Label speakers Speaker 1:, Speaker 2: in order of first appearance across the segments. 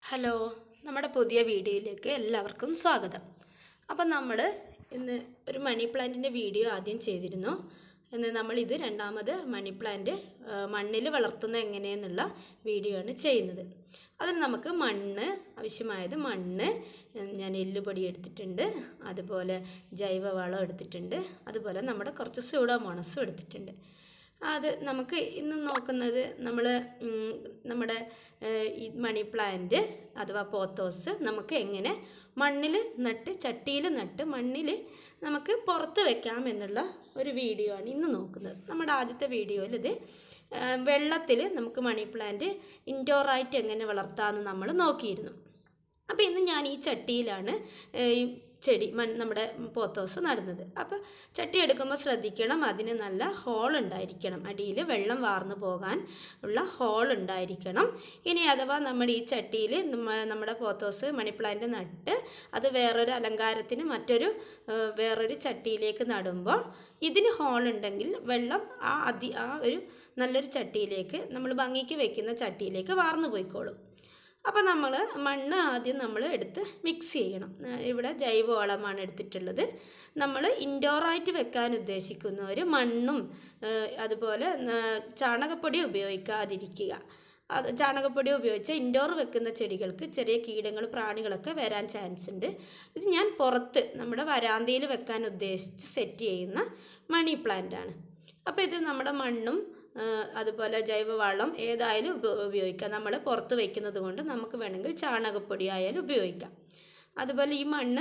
Speaker 1: Hello നമ്മുടെ പുതിയ വീഡിയോയിലേക്ക് എല്ലാവർക്കും സ്വാഗതം അപ്പം നമ്മൾ ഇന്ന് ഒരു മണി പ്ലാന്റിൻ്റെ വീഡിയോ ആദ്യം ചെയ്തിരുന്നു ഇന്ന് നമ്മളിത് രണ്ടാമത് മണി പ്ലാന്റ് മണ്ണിൽ വളർത്തുന്ന എങ്ങനെയെന്നുള്ള വീഡിയോ ആണ് ചെയ്യുന്നത് അതിന് നമുക്ക് മണ്ണ് ആവശ്യമായത് മണ്ണ് ഞാൻ എല്ലുപൊടി എടുത്തിട്ടുണ്ട് അതുപോലെ ജൈവവളം എടുത്തിട്ടുണ്ട് അതുപോലെ നമ്മുടെ കുറച്ച് സ്യൂഡോമോണസും എടുത്തിട്ടുണ്ട് അത് നമുക്ക് ഇന്ന് നോക്കുന്നത് നമ്മൾ നമ്മുടെ ഏഹ്, ഈ മണി പ്ലാന്റ് അഥവാ പോത്തോസ് നമുക്ക് എങ്ങനെ മണ്ണിൽ നട്ട് ചട്ടിയിൽ നട്ട് മണ്ണിൽ നമുക്ക് പുറത്ത് വെക്കാം എന്നുള്ള ഒരു വീഡിയോ ആണ് ഇന്ന് നോക്കുന്നത് നമ്മുടെ ആദ്യത്തെ വീഡിയോയിൽ ഇത് വെള്ളത്തിൽ നമുക്ക് മണി പ്ലാന്റ് ഇൻഡോറായിട്ട് എങ്ങനെ വളർത്താമെന്ന് നമ്മൾ നോക്കിയിരുന്നു അപ്പോൾ ഇന്ന് ഞാൻ ഈ ചട്ടിയിലാണ് ഏഹ്, ഈ ചെടി മൺ നമ്മുടെ പോത്തോസ് നടുന്നത് അപ്പോൾ ചട്ടി എടുക്കുമ്പോൾ ശ്രദ്ധിക്കണം അതിന് നല്ല ഹോൾ ഉണ്ടായിരിക്കണം അടിയിൽ വെള്ളം വാർന്നു പോകാൻ ഉള്ള ഹോൾ ഉണ്ടായിരിക്കണം ഇനി അഥവാ നമ്മുടെ ഈ ചട്ടിയിൽ നമ്മുടെ പോത്തോസ് മണി പ്ലാന്റ് നട്ട് അത് വേറൊരു അലങ്കാരത്തിന് മറ്റൊരു ഏഹ്, വേറൊരു ചട്ടിയിലേക്ക് നടുമ്പോൾ ഇതിന് ഹോൾ ഉണ്ടെങ്കിൽ വെള്ളം ആ അതി ആ ഒരു നല്ലൊരു ചട്ടിയിലേക്ക് നമ്മൾ ഭംഗിക്ക് വെക്കുന്ന ചട്ടിയിലേക്ക് വാർന്നു പോയിക്കോളും അപ്പോൾ നമ്മൾ മണ്ണ് ആദ്യം നമ്മൾ എടുത്ത് മിക്സ് ചെയ്യണം ആ, ഇവിടെ ജൈവവളമാണ് എടുത്തിട്ടുള്ളത് നമ്മൾ ഇൻഡോറായിട്ട് വെക്കാൻ ഉദ്ദേശിക്കുന്നവർ മണ്ണും ആ, അതുപോലെ ആ, ചാണകപ്പൊടി ഉപയോഗിക്കാതിരിക്കുക അത് ചാണകപ്പൊടി ഉപയോഗിച്ച് ഇൻഡോർ വെക്കുന്ന ചെടികൾക്ക് ചെറിയ കീടങ്ങൾ പ്രാണികളൊക്കെ വരാൻ ചാൻസ് ഉണ്ട് ഇത് ഞാൻ പുറത്ത് നമ്മുടെ വരാന്തയിൽ വെക്കാൻ ഉദ്ദേശിച്ച് സെറ്റ് ചെയ്യുന്ന മണി പ്ലാന്റ് ആണ് അപ്പോൾ ഇത് നമ്മുടെ മണ്ണും ആ, അതുപോലെ ജൈവവളം ഏതായാലും ഉപ ഉപയോഗിക്കാം നമ്മൾ പുറത്ത് വയ്ക്കുന്നത് കൊണ്ട് നമുക്ക് വേണമെങ്കിൽ ചാണകപ്പൊടി ആയാലും ഉപയോഗിക്കാം അതുപോലെ ഈ മണ്ണ്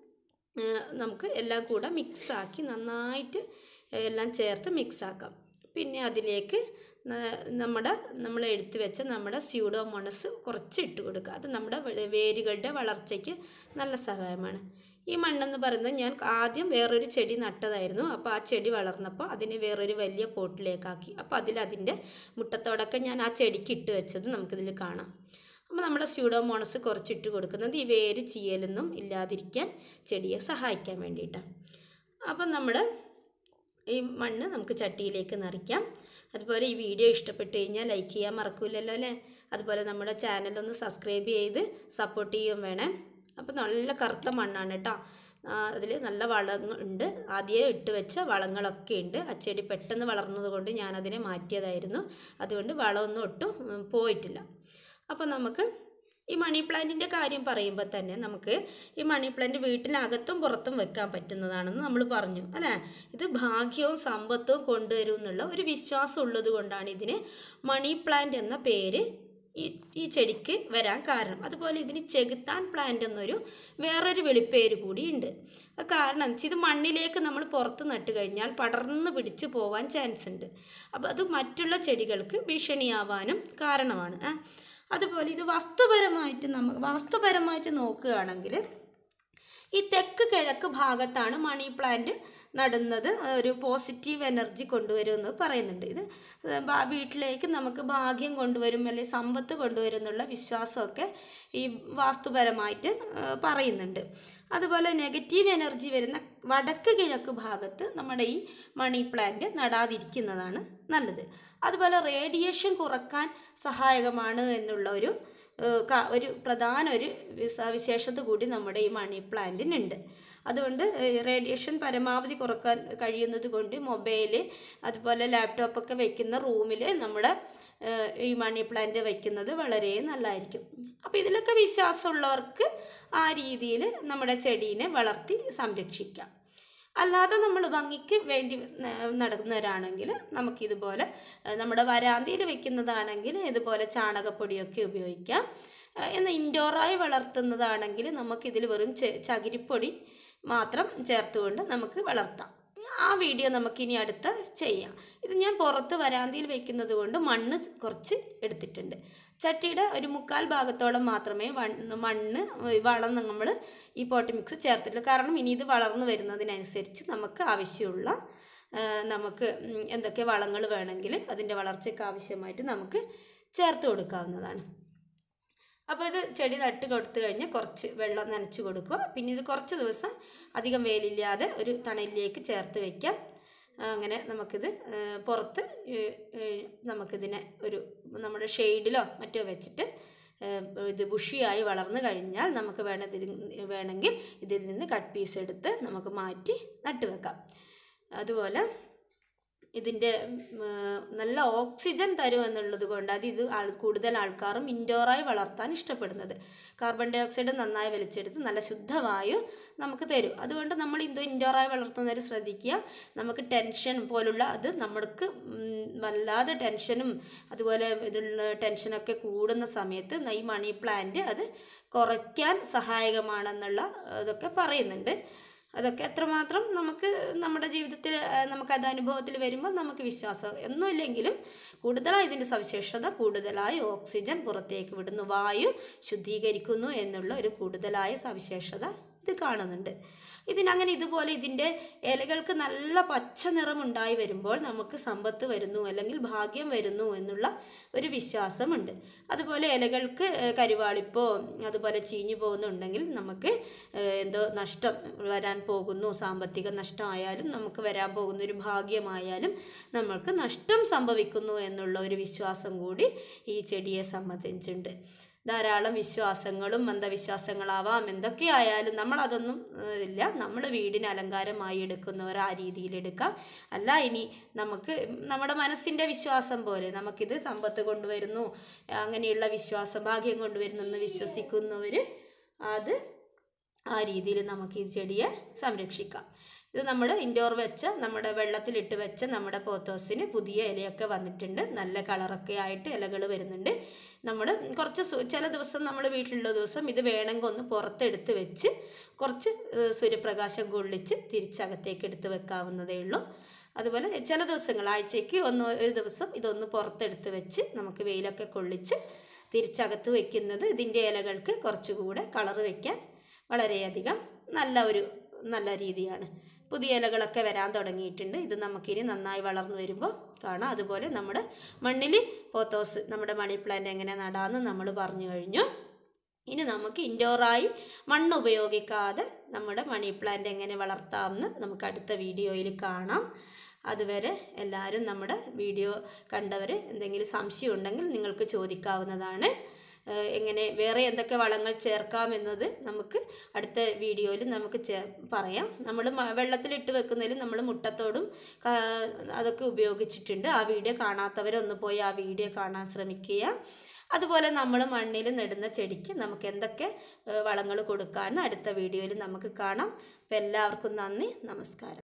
Speaker 1: ആ, നമുക്ക് എല്ലാം കൂടെ മിക്സാക്കി നന്നായിട്ട് എല്ലാം ചേർത്ത് മിക്സാക്കാം പിന്നെ അതിലേക്ക് ന- നമ്മുടെ നമ്മൾ എടുത്തു വെച്ച നമ്മുടെ സ്യൂഡോമോണസ് കുറച്ച് ഇട്ട് കൊടുക്കുക അത് നമ്മുടെ വേ- വേരുകളുടെ വളർച്ചയ്ക്ക് നല്ല സഹായമാണ് ഈ മണ്ണെന്ന് പറയുന്നത് ഞാൻ ആദ്യം വേറൊരു ചെടി നട്ടതായിരുന്നു അപ്പോൾ ആ ചെടി വളർന്നപ്പോൾ അതിനെ വേറൊരു വലിയ പോട്ടിലേക്കാക്കി അപ്പോൾ അതിൽ അതിൻ്റെ മുട്ടത്തോടൊക്കെ ഞാൻ ആ ചെടിക്ക് ഇട്ട് വെച്ചത് നമുക്കിതിൽ കാണാം അപ്പോൾ നമ്മുടെ സ്യൂഡോമോണസ് കുറച്ചിട്ട് കൊടുക്കുന്നത് ഈ വേര് ചീയലൊന്നും ഇല്ലാതിരിക്കാൻ ചെടിയെ സഹായിക്കാൻ വേണ്ടിയിട്ടാണ് അപ്പം നമ്മൾ ഈ മണ്ണ് നമുക്ക് ചട്ടിയിലേക്ക് നിറയ്ക്കാം അതുപോലെ ഈ വീഡിയോ ഇഷ്ടപ്പെട്ട് കഴിഞ്ഞാൽ ലൈക്ക് ചെയ്യാൻ മറക്കില്ലല്ലോ അല്ലേ അതുപോലെ നമ്മുടെ ചാനലൊന്ന് സബ്സ്ക്രൈബ് ചെയ്ത് സപ്പോർട്ട് ചെയ്യുകയും വേണേ അപ്പോൾ നല്ല കറുത്ത മണ്ണാണ് കേട്ടോ അതിൽ നല്ല വളങ്ങൾ ഉണ്ട് ആദ്യമേ ഇട്ട് വെച്ച വളങ്ങളൊക്കെ ഉണ്ട് ആ ചെടി പെട്ടെന്ന് വളർന്നത് കൊണ്ട് ഞാനതിനെ മാറ്റിയതായിരുന്നു അതുകൊണ്ട് വളമൊന്നും ഒട്ടും ഉം, പോയിട്ടില്ല അപ്പോൾ നമുക്ക് ഈ മണി പ്ലാന്റിൻ്റെ കാര്യം പറയുമ്പോൾ തന്നെ നമുക്ക് ഈ മണി പ്ലാന്റ് വീട്ടിനകത്തും പുറത്തും വെക്കാൻ പറ്റുന്നതാണെന്ന് നമ്മൾ പറഞ്ഞു അല്ലേ ഇത് ഭാഗ്യവും സമ്പത്തും കൊണ്ടുവരും എന്നുള്ള ഒരു വിശ്വാസം ഉള്ളത് കൊണ്ടാണ് ഇതിന് മണി പ്ലാന്റ് എന്ന പേര് ഈ ഈ ചെടിക്ക് വരാൻ കാരണം അതുപോലെ ഇതിന് ചെകുത്താൻ പ്ലാന്റ് എന്നൊരു വേറൊരു വെളിപ്പേര് കൂടിയുണ്ട് അത് കാരണം എന്ന് വെച്ചാൽ ഇത് മണ്ണിലേക്ക് നമ്മൾ പുറത്ത് നട്ട് കഴിഞ്ഞാൽ പടർന്ന് പിടിച്ച് പോവാൻ ചാൻസ് ഉണ്ട് അപ്പോൾ അത് മറ്റുള്ള ചെടികൾക്ക് ഭീഷണിയാവാനും കാരണമാണ് ഏ. അതുപോലെ ഇത് വസ്തുപരമായിട്ട് നമുക്ക് വാസ്തുപരമായിട്ട് നോക്കുകയാണെങ്കിൽ ഈ തെക്ക് കിഴക്ക് ഭാഗത്താണ് മണി പ്ലാന്റ് നടുന്നത് ഒരു പോസിറ്റീവ് എനർജി കൊണ്ടുവരുമെന്ന് പറയുന്നുണ്ട് ഇത് ഭാ- വീട്ടിലേക്ക് നമുക്ക് ഭാഗ്യം കൊണ്ടുവരും അല്ലെങ്കിൽ സമ്പത്ത് കൊണ്ടുവരും എന്നുള്ള വിശ്വാസമൊക്കെ ഈ വാസ്തുപരമായിട്ട് ആ, പറയുന്നുണ്ട് അതുപോലെ നെഗറ്റീവ് എനർജി വരുന്ന വടക്ക് കിഴക്ക് ഭാഗത്ത് നമ്മുടെ ഈ മണി പ്ലാന്റ് നടാതിരിക്കുന്നതാണ് നല്ലത് അതുപോലെ റേഡിയേഷൻ കുറക്കാൻ സഹായകമാണ് എന്നുള്ള ഒരു ഏഹ് ക- ഒരു പ്രധാന ഒരു വിസ- വിശേഷത കൂടി നമ്മുടെ ഈ മണി പ്ലാന്റിനുണ്ട് അതുകൊണ്ട് റേഡിയേഷൻ പരമാവധി കുറക്കാൻ കഴിയുന്നത് കൊണ്ട് മൊബൈല് അതുപോലെ ലാപ്ടോപ്പൊക്കെ വെക്കുന്ന റൂമിൽ നമ്മുടെ ഏഹ് ഈ മണി പ്ലാന്റ് വെക്കുന്നത് വളരെ നല്ലതായിരിക്കും അപ്പോൾ ഇതിലൊക്കെ വിശ്വാസമുള്ളവർക്ക് ആ രീതിയിൽ നമ്മുടെ ചെടീനെ വളർത്തി സംരക്ഷിക്കാം അല്ലാതെ നമ്മൾ ഭംഗിക്ക് വേണ്ടി ന- നടക്കുന്നവരാണെങ്കിൽ നമുക്കിതുപോലെ ഏഹ്, നമ്മുടെ വരാന്തയിൽ വെക്കുന്നതാണെങ്കിൽ ഇതുപോലെ ചാണകപ്പൊടിയൊക്കെ ഉപയോഗിക്കാം ഏഹ്, എന്നാൽ ഇൻഡോറായി വളർത്തുന്നതാണെങ്കിൽ നമുക്കിതിൽ വെറും ചെ- ചകിരിപ്പൊടി മാത്രം ചേർത്തുകൊണ്ട് നമുക്ക് വളർത്താം ആ വീഡിയോ നമുക്കിനി അടുത്ത ചെയ്യാം ഇത് ഞാൻ പുറത്ത് വരാന്തയിൽ വെക്കുന്നത് കൊണ്ട് മണ്ണ് കുറച്ച് എടുത്തിട്ടുണ്ട് ചട്ടിയുടെ ഒരു മുക്കാൽ ഭാഗത്തോളം മാത്രമേ വണ്ണ് മണ്ണ് വളം നമ്മൾ ഈ പോട്ടി മിക്സ് ചേർത്തിട്ടുള്ളൂ കാരണം ഇനി ഇത് വളർന്നു വരുന്നതിനനുസരിച്ച് നമുക്ക് ആവശ്യമുള്ള ആ, നമുക്ക് ഉം, എന്തൊക്കെ വളങ്ങൾ വേണമെങ്കിൽ അതിൻ്റെ വളർച്ചയ്ക്ക് ആവശ്യമായിട്ട് നമുക്ക് ചേർത്ത് കൊടുക്കാവുന്നതാണ് അപ്പോൾ ഇത് ചെടി നട്ട് കൊടുത്തു കഴിഞ്ഞാൽ കുറച്ച് വെള്ളം നനച്ച് കൊടുക്കുക പിന്നെ ഇത് കുറച്ച് ദിവസം അധികം വെയിലില്ലാതെ ഒരു തണലിലേക്ക് ചേർത്ത് വയ്ക്കാം അങ്ങനെ നമുക്കിത് ആ, പുറത്ത് ഏ, ഏ, നമുക്കിതിനെ ഒരു നമ്മുടെ ഷെയ്ഡിലോ മറ്റോ വെച്ചിട്ട് ഏഹ്, ഇത് ബുഷിയായി വളർന്നു കഴിഞ്ഞാൽ നമുക്ക് വേണതിൽ വേണമെങ്കിൽ ഇതിൽ നിന്ന് കട്ട് പീസ് എടുത്ത് നമുക്ക് മാറ്റി നട്ടുവെക്കാം അതുപോലെ ഇതിൻ്റെ നല്ല ഓക്സിജൻ തരും എന്നുള്ളത് കൊണ്ട് അത് ഇത് ആൾ കൂടുതൽ ആൾക്കാരും ഇൻഡോറായി വളർത്താൻ ഇഷ്ടപ്പെടുന്നത് കാർബൺ ഡൈ ഓക്സൈഡ് നന്നായി വലിച്ചെടുത്ത് നല്ല ശുദ്ധവായു നമുക്ക് തരും അതുകൊണ്ട് നമ്മൾ ഇത് ഇൻഡോറായി വളർത്തുന്നവർ ശ്രദ്ധിക്കുക നമുക്ക് ടെൻഷൻ പോലുള്ള അത് നമ്മൾക്ക് ഉം, വല്ലാതെ ടെൻഷനും അതുപോലെ ഇതിലുള്ള ടെൻഷനൊക്കെ കൂടുന്ന സമയത്ത് ഈ മണി പ്ലാന്റ് അത് കുറയ്ക്കാൻ സഹായകമാണെന്നുള്ള ഇതൊക്കെ പറയുന്നുണ്ട് അതൊക്കെ എത്രമാത്രം നമുക്ക് നമ്മുടെ ജീവിതത്തിൽ ആ, നമുക്കത് അനുഭവത്തിൽ വരുമ്പോൾ നമുക്ക് വിശ്വാസം ഒന്നുമില്ലെങ്കിലും കൂടുതലായി ഇതിൻ്റെ സവിശേഷത കൂടുതലായി ഓക്സിജൻ പുറത്തേക്ക് വിടുന്നു വായു ശുദ്ധീകരിക്കുന്നു എന്നുള്ള ഒരു കൂടുതലായ സവിശേഷത ഇത് കാണുന്നുണ്ട് ഇതിനങ്ങനെ ഇതുപോലെ ഇതിൻ്റെ ഇലകൾക്ക് നല്ല പച്ച നിറം ഉണ്ടായി വരുമ്പോൾ നമുക്ക് സമ്പത്ത് വരുന്നു അല്ലെങ്കിൽ ഭാഗ്യം വരുന്നു എന്നുള്ള ഒരു വിശ്വാസമുണ്ട് അതുപോലെ ഇലകൾക്ക് ഏഹ്, കരുവാളിപ്പോ അതുപോലെ ചീഞ്ഞു പോകുന്നുണ്ടെങ്കിൽ നമുക്ക് ഏഹ്, എന്തോ നഷ്ടം വരാൻ പോകുന്നു സാമ്പത്തിക നഷ്ടമായാലും നമുക്ക് വരാൻ പോകുന്ന ഒരു ഭാഗ്യമായാലും നമ്മൾക്ക് നഷ്ടം സംഭവിക്കുന്നു എന്നുള്ള ഒരു വിശ്വാസം കൂടി ഈ ചെടിയെ സംബന്ധിച്ചുണ്ട് ധാരാളം വിശ്വാസങ്ങളും അന്ധവിശ്വാസങ്ങളാവാം എന്തൊക്കെ ആയാലും നമ്മളതൊന്നും ഏഹ്, ഇല്ല നമ്മൾ വീടിന് അലങ്കാരമായി എടുക്കുന്നവർ ആ രീതിയിൽ എടുക്കാം അല്ല ഇനി നമുക്ക് നമ്മുടെ മനസ്സിൻ്റെ വിശ്വാസം പോലെ നമുക്കിത് സമ്പത്ത് കൊണ്ടുവരുന്നു അങ്ങനെയുള്ള വിശ്വാസം ഭാഗ്യം കൊണ്ടുവരുന്നു എന്ന് വിശ്വസിക്കുന്നവർ അത് ആ രീതിയിൽ നമുക്ക് ഈ ചെടിയെ സംരക്ഷിക്കാം ഇത് നമ്മൾ ഇൻഡോർ വെച്ച നമ്മുടെ വെള്ളത്തിലിട്ട് വെച്ച നമ്മുടെ പോത്തോസിന് പുതിയ ഇലയൊക്കെ വന്നിട്ടുണ്ട് നല്ല കളറൊക്കെ ആയിട്ട് ഇലകൾ വരുന്നുണ്ട് നമ്മൾ കുറച്ച് സു- ചില ദിവസം നമ്മൾ വീട്ടിലുള്ള ദിവസം ഇത് വേണമെങ്കിൽ ഒന്ന് പുറത്തെടുത്ത് വെച്ച് കുറച്ച് ഏഹ്, സൂര്യപ്രകാശം കൊള്ളിച്ച് തിരിച്ചകത്തേക്ക് എടുത്ത് വെക്കാവുന്നതേ ഉള്ളൂ അതുപോലെ ചില ദിവസങ്ങൾ ആഴ്ചയ്ക്ക് ഒന്ന് ഒരു ദിവസം ഇതൊന്ന് പുറത്തെടുത്ത് വെച്ച് നമുക്ക് വെയിലൊക്കെ കൊള്ളിച്ച് തിരിച്ചകത്ത് വെക്കുന്നത് ഇതിൻ്റെ ഇലകൾക്ക് കുറച്ചുകൂടെ കളറ് വയ്ക്കാൻ വളരെയധികം നല്ല ഒരു നല്ല രീതിയാണ് പുതിയ ഇലകളൊക്കെ വരാൻ തുടങ്ങിയിട്ടുണ്ട് ഇത് നമുക്കിനി നന്നായി വളർന്നു വരുമ്പോൾ കാണാം അതുപോലെ നമ്മുടെ മണ്ണിൽ പോത്തോസ് നമ്മുടെ മണി പ്ലാന്റ് എങ്ങനെ നടാമെന്ന് നമ്മൾ പറഞ്ഞു കഴിഞ്ഞു ഇനി നമുക്ക് ഇൻഡോറായി മണ്ണ് ഉപയോഗിക്കാതെ നമ്മുടെ മണി പ്ലാന്റ് എങ്ങനെ വളർത്താമെന്ന് നമുക്ക് അടുത്ത വീഡിയോയിൽ കാണാം അതുവരെ എല്ലാവരും നമ്മുടെ വീഡിയോ കണ്ടവർ എന്തെങ്കിലും സംശയം ഉണ്ടെങ്കിൽ നിങ്ങൾക്ക് ചോദിക്കാവുന്നതാണ് ഏഹ് എങ്ങനെ വേറെ എന്തൊക്കെ വളങ്ങൾ ചേർക്കാം എന്നത് നമുക്ക് അടുത്ത വീഡിയോയിൽ നമുക്ക് ചേ പറയാം നമ്മൾ വെള്ളത്തിലിട്ട് വെക്കുന്നതിൽ നമ്മൾ മുട്ടത്തോടും കാ- അതൊക്കെ ഉപയോഗിച്ചിട്ടുണ്ട് ആ വീഡിയോ കാണാത്തവരൊന്ന് പോയി ആ വീഡിയോ കാണാൻ ശ്രമിക്കുക അതുപോലെ നമ്മൾ മണ്ണിൽ നടുന്ന ചെടിക്ക് നമുക്ക് എന്തൊക്കെ വളങ്ങൾ കൊടുക്കാമെന്ന് അടുത്ത വീഡിയോയിൽ നമുക്ക് കാണാം അപ്പോൾ എല്ലാവർക്കും നന്ദി നമസ്കാരം